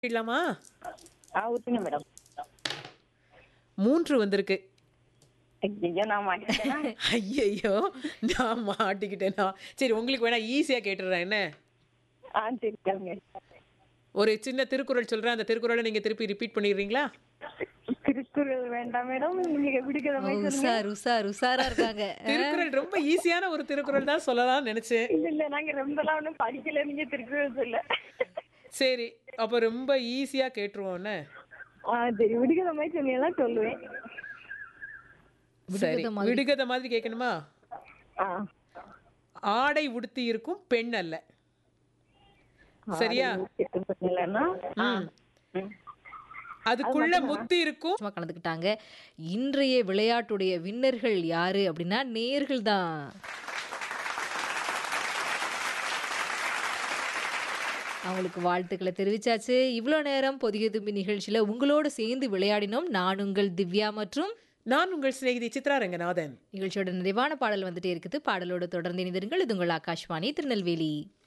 இல்லாமா ஆ ஊத்துங்க மேடம் மூன்று வந்திருக்கு ஐயோ நான் மாட்டேன்னா ஐயையோ நான் மாட்டிக்கிட்டேனா சரி உங்களுக்கு வேணா ஈஸியா கேட்டுடுறேன் என்ன ஆ சரி கேளுங்க ஒரு சின்ன திருக்குறள் சொல்றேன் அந்த திருக்குறளை நீங்க திருப்பி ரிப்பீட் பண்ணிடுறீங்களா திருக்குறள் வேண்டாம் மேடம் நீங்க பிடிக்கிற மாதிரி சொல்லுங்க உஷார் உஷார் உஷாரா இருக்காங்க திருக்குறள் ரொம்ப ஈஸியான ஒரு திருக்குறள் தான் சொல்லலாம்னு நினைச்சேன் இல்ல இல்ல நாங்க ரொம்பலாம் ஒன்றும் படிக்கல நீங்க திருக்குறள் சொல்ல சரி அப்ப ரொம்ப ஈஸியா கேட்டுருவோம்னு ஆ சரி பிடிக்கிற மாதிரி சொன்னீங்கன்னா சொல்லுவேன் சரி விடுகதை மாதிரி கேட்கணுமா ஆ ஆடை உடுத்தி இருக்கும் பெண் அல்ல சரியா இல்லைன்னா ம். அதுக்குள்ள முத்து இருக்கும் சும்மா கலந்துக்கிட்டாங்க இன்றைய விளையாட்டுடைய வின்னர்கள் யாரு அப்படின்னா நேர்கள் தான் அவங்களுக்கு வாழ்த்துக்களை தெரிவிச்சாச்சு இவ்வளோ நேரம் பொதிகை தும்பி நிகழ்ச்சியில் உங்களோடு சேர்ந்து விளையாடினோம் நான் உங்கள் திவ்யா மற்றும் நான் உங்கள் சிநேகிதி சித்ரா ரங்கநாதன் நிகழ்ச்சியோட நிறைவான பாடல் வந்துட்டே இருக்குது பாடலோடு தொடர்ந்து இணைந்திருங்கள் இது உங்கள் ஆகாஷ்வாணி திருநெல்வேலி